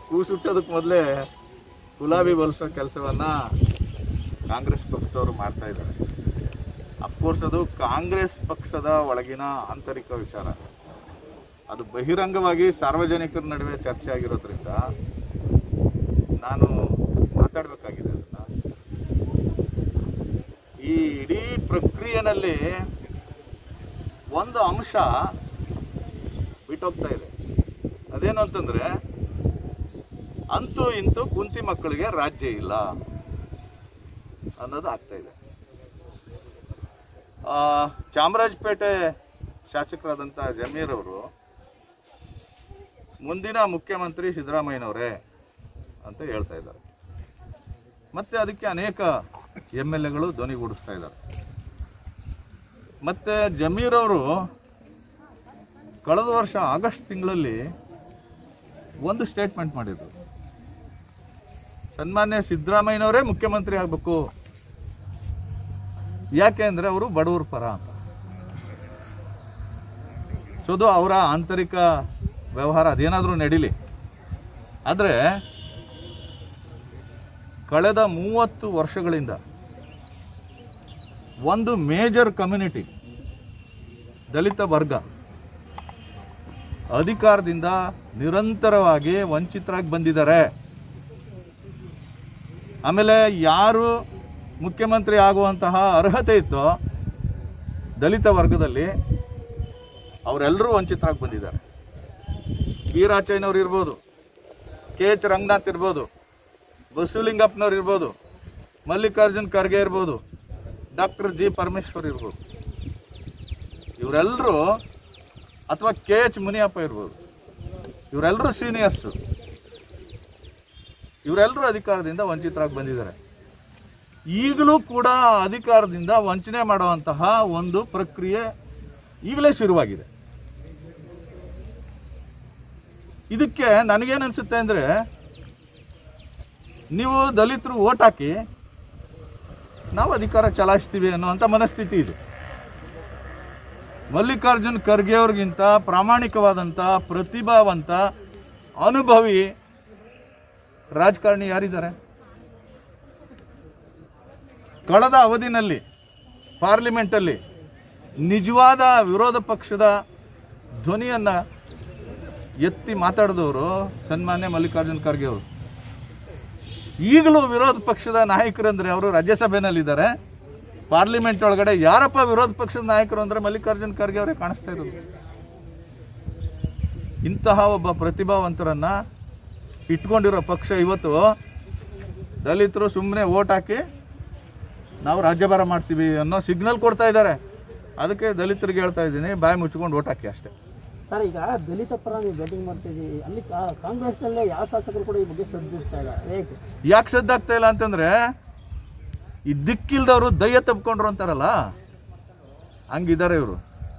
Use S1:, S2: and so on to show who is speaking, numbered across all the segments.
S1: ಕೂಸುಟ್ಟೋದಕ್ಕೆ ಮೊದಲೇ ಗುಲಾಬಿ ಬಲಿಸೋ ಕೆಲಸವನ್ನ ಕಾಂಗ್ರೆಸ್ ಪಕ್ಷದವರು ಮಾಡ್ತಾ ಇದ್ದಾರೆ ಅಫ್ಕೋರ್ಸ್ ಅದು ಕಾಂಗ್ರೆಸ್ ಪಕ್ಷದ ಒಳಗಿನ ಆಂತರಿಕ ವಿಚಾರ ಅದು ಬಹಿರಂಗವಾಗಿ ಸಾರ್ವಜನಿಕರ ನಡುವೆ ಚರ್ಚೆ ಆಗಿರೋದ್ರಿಂದ ನಾನು ಮಾತಾಡಬೇಕಾಗಿದೆ ಅದನ್ನ ಈ ಇಡೀ ಪ್ರಕ್ರಿಯೆನಲ್ಲಿ ಒಂದು ಅಂಶ ಬಿಟ್ಟೋಗ್ತಾ ಇದೆ ಅದೇನು ಅಂತಂದ್ರೆ ಅಂತೂ ಇಂತೂ ಕುಂತಿ ಮಕ್ಕಳಿಗೆ ರಾಜ್ಯ ಇಲ್ಲ ಅನ್ನೋದು ಆಗ್ತಾ ಇದೆ ಆ, ಚಾಮರಾಜಪೇಟೆ ಶಾಸಕರಾದಂಥ ಜಮೀರ್ ಅವರು ಮುಂದಿನ ಮುಖ್ಯಮಂತ್ರಿ ಸಿದ್ದರಾಮಯ್ಯನವರೇ ಅಂತ ಹೇಳ್ತಾ ಇದ್ದಾರೆ ಮತ್ತೆ ಅದಕ್ಕೆ ಅನೇಕ ಎಮ್ ಎಲ್ ಎಗಳು ಧ್ವನಿಗೂಡಿಸ್ತಾ ಇದ್ದಾರೆ ಮತ್ತೆ ಜಮೀರ್ ಅವರು ಕಳೆದ ವರ್ಷ ಆಗಸ್ಟ್ ತಿಂಗಳಲ್ಲಿ ಒಂದು ಸ್ಟೇಟ್ಮೆಂಟ್ ಮಾಡಿದ್ರು ಸನ್ಮಾನ್ಯ ಸಿದ್ದರಾಮಯ್ಯನವರೇ ಮುಖ್ಯಮಂತ್ರಿ ಆಗಬೇಕು ಯಾಕೆ ಅಂದರೆ ಅವರು ಬಡವರ ಪರ ಅಂತ ಸೊ ಅದು ಅವರ ಆಂತರಿಕ ವ್ಯವಹಾರ ಅದೇನಾದರೂ ನಡೀಲಿ ಆದರೆ ಕಳೆದ ಮೂವತ್ತು ವರ್ಷಗಳಿಂದ ಒಂದು ಮೇಜರ್ ಕಮ್ಯುನಿಟಿ ದಲಿತ ವರ್ಗ ಅಧಿಕಾರದಿಂದ ನಿರಂತರವಾಗಿ ವಂಚಿತರಾಗಿ ಬಂದಿದ್ದಾರೆ ಆಮೇಲೆ ಯಾರು ಮುಖ್ಯಮಂತ್ರಿ ಆಗುವಂತಹ ಅರ್ಹತೆ ಇತ್ತೋ ದಲಿತ ವರ್ಗದಲ್ಲಿ ಅವರೆಲ್ಲರೂ ವಂಚಿತರಾಗಿ ಬಂದಿದ್ದಾರೆ ವೀರಾಚಯ್ಯನವ್ರು ಇರ್ಬೋದು ಕೆ ಎಚ್ ರಂಗನಾಥ್ ಇರ್ಬೋದು ಬಸವಲಿಂಗಪ್ಪನವ್ರು ಇರ್ಬೋದು ಮಲ್ಲಿಕಾರ್ಜುನ್ ಖರ್ಗೆ ಇರ್ಬೋದು ಡಾಕ್ಟರ್ ಜಿ ಪರಮೇಶ್ವರ್ ಇರ್ಬೋದು ಇವರೆಲ್ಲರೂ ಅಥವಾ ಕೆ ಎಚ್ ಮುನಿಯಪ್ಪ ಇರ್ಬೋದು ಇವರೆಲ್ಲರೂ ಸೀನಿಯರ್ಸು ಇವರೆಲ್ಲರೂ ಅಧಿಕಾರದಿಂದ ವಂಚಿತರಾಗಿ ಬಂದಿದ್ದಾರೆ ಈಗಲೂ ಕೂಡ ಅಧಿಕಾರದಿಂದ ವಂಚನೆ ಮಾಡುವಂತಹ ಒಂದು ಪ್ರಕ್ರಿಯೆ ಈಗಲೇ ಶುರುವಾಗಿದೆ ಇದಕ್ಕೆ ನನಗೇನು ಅನ್ಸುತ್ತೆ ಅಂದರೆ ನೀವು ದಲಿತರು ಓಟ್ ಹಾಕಿ ನಾವು ಅಧಿಕಾರ ಚಲಾಯಿಸ್ತೀವಿ ಅನ್ನೋಂಥ ಮನಸ್ಥಿತಿ ಇದೆ ಮಲ್ಲಿಕಾರ್ಜುನ್ ಖರ್ಗೆ ಅವ್ರಿಗಿಂತ ಪ್ರಾಮಾಣಿಕವಾದಂಥ ಪ್ರತಿಭಾವಂತ ಅನುಭವಿ ರಾಜಕಾರಣಿ ಯಾರಿದ್ದಾರೆ ಕಳೆದ ಅವಧಿನಲ್ಲಿ ಪಾರ್ಲಿಮೆಂಟಲ್ಲಿ ನಿಜವಾದ ವಿರೋಧ ಪಕ್ಷದ ಧ್ವನಿಯನ್ನು ಎತ್ತಿ ಮಾತಾಡಿದವರು ಸನ್ಮಾನ್ಯ ಮಲ್ಲಿಕಾರ್ಜುನ್ ಖರ್ಗೆ ಅವರು ಈಗಲೂ ವಿರೋಧ ಪಕ್ಷದ ನಾಯಕರಂದ್ರೆ ಅವರು ರಾಜ್ಯಸಭೆನಲ್ಲಿದ್ದಾರೆ ಪಾರ್ಲಿಮೆಂಟ್ ಒಳಗಡೆ ಯಾರಪ್ಪ ವಿರೋಧ ಪಕ್ಷದ ನಾಯಕರು ಅಂದ್ರೆ ಮಲ್ಲಿಕಾರ್ಜುನ್ ಖರ್ಗೆ ಅವರೇ ಕಾಣಿಸ್ತಾ ಇರೋದು ಇಂತಹ ಒಬ್ಬ ಪ್ರತಿಭಾವಂತರನ್ನ ಇಟ್ಕೊಂಡಿರೋ ಪಕ್ಷ ಇವತ್ತು ದಲಿತರು ಸುಮ್ಮನೆ ಓಟ್ ಹಾಕಿ ನಾವು ರಾಜ್ಯಭಾರ ಮಾಡ್ತೀವಿ ಅನ್ನೋ ಸಿಗ್ನಲ್ ಕೊಡ್ತಾ ಇದ್ದಾರೆ ಅದಕ್ಕೆ ದಲಿತರಿಗೆ ಹೇಳ್ತಾ ಇದ್ದೀನಿ ಬಾಯಿ ಮುಚ್ಕೊಂಡು ಓಟ್ ಹಾಕಿ ಅಷ್ಟೇ
S2: ಸರ್ ಈಗ ದಲಿತ ಪರ ನೀವು ಬ್ಯಾಟಿಂಗ್ ಮಾಡ್ತಿದ್ದೀವಿ ಅಲ್ಲಿ ಕಾ- ಕಾಂಗ್ರೆಸ್ನಲ್ಲೇ ಯಾವ ಶಾಸಕರು ಕೂಡ ಈ ಬಗ್ಗೆ ಸದ್ದಿರ್ತಾ ಇಲ್ಲ ಹೇಗೆ
S1: ಯಾಕೆ ಸದ್ದಾಗ್ತಾ ಇಲ್ಲ ಅಂತಂದ್ರೆ ಈ ದಿಕ್ಕಿಲ್ದವರು ದಯ್ಯ ತಪ್ಕೊಂಡ್ರು ಅಂತಾರಲ್ಲ ಹಂಗಿದ್ದಾರೆ ಇವರು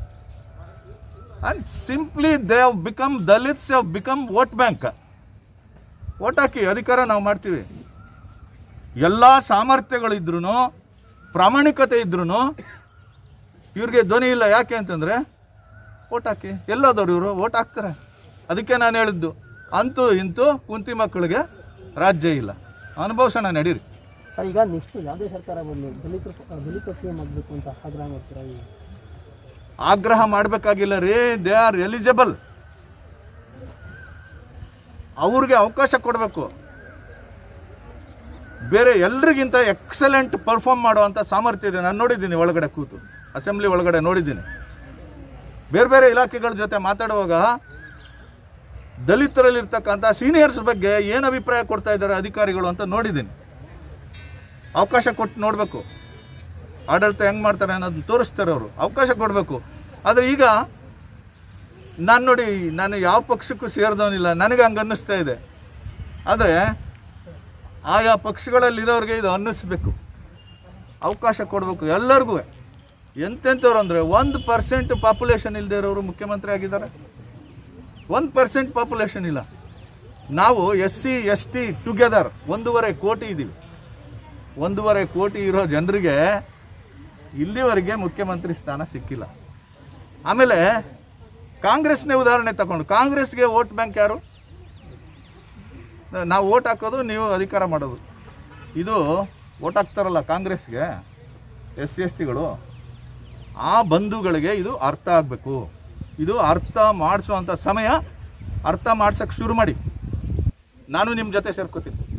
S1: and simply they have become Dalits have become vote bank vote ಹಾಕಿ ಅಧಿಕಾರ ನಾವು ಮಾಡ್ತೀವಿ ಎಲ್ಲ ಸಾಮರ್ಥ್ಯಗಳಿದ್ರು ಪ್ರಾಮಾಣಿಕತೆ ಇದ್ರು ಇವ್ರಿಗೆ ಧ್ವನಿ ಇಲ್ಲ ಯಾಕೆ ಅಂತಂದ್ರೆ ಓಟ್ ಹಾಕಿ ಎಲ್ಲೋದವ್ರು ಇವರು ಓಟ್ ಹಾಕ್ತಾರೆ ಅದಕ್ಕೆ ನಾನು ಹೇಳಿದ್ದು ಅಂತೂ ಇಂತೂ ಕುಂತಿ ಮಕ್ಕಳಿಗೆ ರಾಜ್ಯ ಇಲ್ಲ ಅನುಭವಿಸೋಣ ನಡೀರಿ
S2: ಸರ್ ಈಗ ನೆಕ್ಸ್ಟ್ ಯಾವುದೇ ಸರ್ಕಾರ ಬರಲಿ ದಲಿತರು ದಲಿತ ಸಿ ಎಂ ಆಗಬೇಕು ಅಂತ ಆಗ್ರಹ ಮಾಡ್ತೀರಾ ಈಗ
S1: ಆಗ್ರಹ ಮಾಡಬೇಕಾಗಿಲ್ಲ ರೀ ದೇ ಆರ್ ಎಲಿಜಿಬಲ್ ಅವ್ರಿಗೆ ಅವಕಾಶ ಕೊಡಬೇಕು ಬೇರೆ ಎಲ್ರಿಗಿಂತ ಎಕ್ಸಲೆಂಟ್ ಪರ್ಫಾರ್ಮ್ ಮಾಡುವಂಥ ಸಾಮರ್ಥ್ಯ ಇದೆ ನಾನು ನೋಡಿದ್ದೀನಿ ಒಳಗಡೆ ಕೂತು ಅಸೆಂಬ್ಲಿ ಒಳಗಡೆ ನೋಡಿದ್ದೀನಿ ಬೇರೆ ಬೇರೆ ಇಲಾಖೆಗಳ ಜೊತೆ ಮಾತಾಡುವಾಗ ದಲಿತರಲ್ಲಿರ್ತಕ್ಕಂಥ ಸೀನಿಯರ್ಸ್ ಬಗ್ಗೆ ಏನು ಅಭಿಪ್ರಾಯ ಕೊಡ್ತಾ ಇದ್ದಾರೆ ಅಧಿಕಾರಿಗಳು ಅಂತ ನೋಡಿದ್ದೀನಿ ಅವಕಾಶ ಕೊಟ್ಟು ನೋಡಬೇಕು ಆಡಳಿತ ಹೆಂಗೆ ಮಾಡ್ತಾರೆ ಅನ್ನೋದನ್ನ ತೋರಿಸ್ತಾರೆ ಅವರು ಅವಕಾಶ ಕೊಡಬೇಕು ಆದರೆ ಈಗ ನಾನು ನೋಡಿ ನಾನು ಯಾವ ಪಕ್ಷಕ್ಕೂ ಸೇರಿದವನಿಲ್ಲ ನನಗೆ ಹಂಗೆ ಅನ್ನಿಸ್ತಾ ಇದೆ ಆದರೆ ಆಯಾ ಪಕ್ಷಗಳಲ್ಲಿರೋರಿಗೆ ಇದು ಅನ್ನಿಸ್ಬೇಕು ಅವಕಾಶ ಕೊಡಬೇಕು ಎಲ್ಲರಿಗೂ ಎಂತೆಂಥವ್ರು ಅಂದರೆ ಒಂದು ಪರ್ಸೆಂಟ್ ಪಾಪ್ಯುಲೇಷನ್ ಇಲ್ಲದೆ ಇರೋರು ಮುಖ್ಯಮಂತ್ರಿ ಆಗಿದ್ದಾರೆ ಒಂದು ಪರ್ಸೆಂಟ್ ಪಾಪ್ಯುಲೇಷನ್ ಇಲ್ಲ ನಾವು S C S T together ಒಂದೂವರೆ ಕೋಟಿ ಇದ್ದೀವಿ ಒಂದೂವರೆ ಕೋಟಿ ಇರೋ ಜನರಿಗೆ ಇಲ್ಲಿವರೆಗೆ ಮುಖ್ಯಮಂತ್ರಿ ಸ್ಥಾನ ಸಿಕ್ಕಿಲ್ಲ ಆಮೇಲೆ ಕಾಂಗ್ರೆಸ್ನೇ ಉದಾಹರಣೆ ತಗೊಂಡು ಕಾಂಗ್ರೆಸ್ಗೆ ವೋಟ್ ಬ್ಯಾಂಕ್ ಯಾರು ನಾವು ಓಟ್ ಹಾಕೋದು ನೀವು ಅಧಿಕಾರ ಮಾಡೋದು ಇದು ಓಟ್ ಹಾಕ್ತಾರಲ್ಲ ಕಾಂಗ್ರೆಸ್ಗೆ ಎಸ್ ಸಿ ಎಸ್ ಟಿಗಳು ಆ ಬಂಧುಗಳಿಗೆ ಇದು ಅರ್ಥ ಆಗಬೇಕು ಇದು ಅರ್ಥ ಮಾಡಿಸುವಂಥ ಸಮಯ ಅರ್ಥ ಮಾಡ್ಸೋಕ್ಕೆ ಶುರು ಮಾಡಿ ನಾನು ನಿಮ್ಮ ಜೊತೆ ಸೇರ್ಕೋತೀನಿ